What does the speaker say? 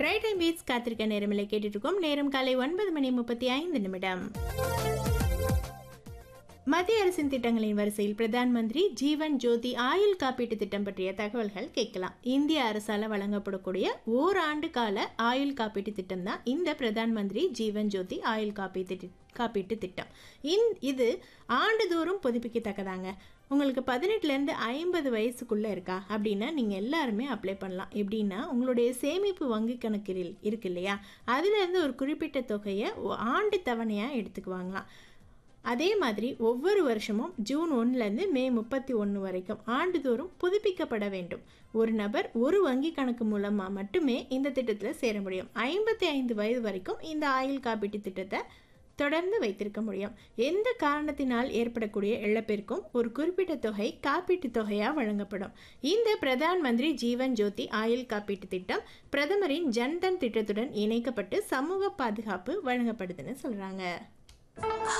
try time beats காத்திருக்க நேரமில்லை கேட்டுட்டு இருக்கோம் நேரம் காலை ஒன்பது மணி முப்பத்தி ஐந்து நிமிடம் மத்திய அரசின் திட்டங்களின் வரிசையில் பிரதான் மந்திரி ஜீவன் ஜோதி ஆயுள் காப்பீட்டு திட்டம் பற்றிய தகவல்கள் கேட்கலாம் இந்திய அரசால் வழங்கப்படக்கூடிய ஓராண்டு கால ஆயுள் காப்பீட்டு திட்டம் தான் இந்த பிரதான் மந்திரி ஜீவன் ஜோதி ஆயுள் காப்பீட்டு தி- காப்பீட்டு திட்டம் இந் இது ஆண்டுதோறும் புதுப்பிக்கத்தக்கதாங்க உங்களுக்கு பதினெட்டுலேருந்து ஐம்பது வயசுக்குள்ளே இருக்கா அப்படின்னா நீங்கள் எல்லாருமே அப்ளை பண்ணலாம் எப்படின்னா உங்களுடைய சேமிப்பு வங்கி கணக்கில் இருக்கு இல்லையா அதுலேருந்து ஒரு குறிப்பிட்ட தொகையை ஒ- ஆண்டு தவணையாக எடுத்துக்குவாங்களாம் அதே மாதிரி ஒவ்வொரு வருஷமும் ஜூன் ஒன்றுலேருந்து மே முப்பத்தி ஒன்று வரைக்கும் ஆண்டுதோறும் புதுப்பிக்கப்பட வேண்டும் ஒரு நபர் ஒரு வங்கி கணக்கு மூலமாக மட்டுமே இந்த திட்டத்தில் சேர முடியும் ஐம்பத்தி ஐந்து வயது வரைக்கும் இந்த ஆயுள் காப்பீட்டு திட்டத்தை தொடர்ந்து வைத்திருக்க முடியும் எந்த காரணத்தினால் ஏற்படக்கூடிய இழப்பிற்கும் ஒரு குறிப்பிட்ட தொகை காப்பீட்டு தொகையாக வழங்கப்படும் இந்த பிரதான் மந்திரி ஜீவன் ஜோதி ஆயுள் காப்பீட்டு திட்டம் பிரதமரின் ஜன்தன் திட்டத்துடன் இணைக்கப்பட்டு சமூக பாதுகாப்பு வழங்கப்படுதுன்னு சொல்கிறாங்க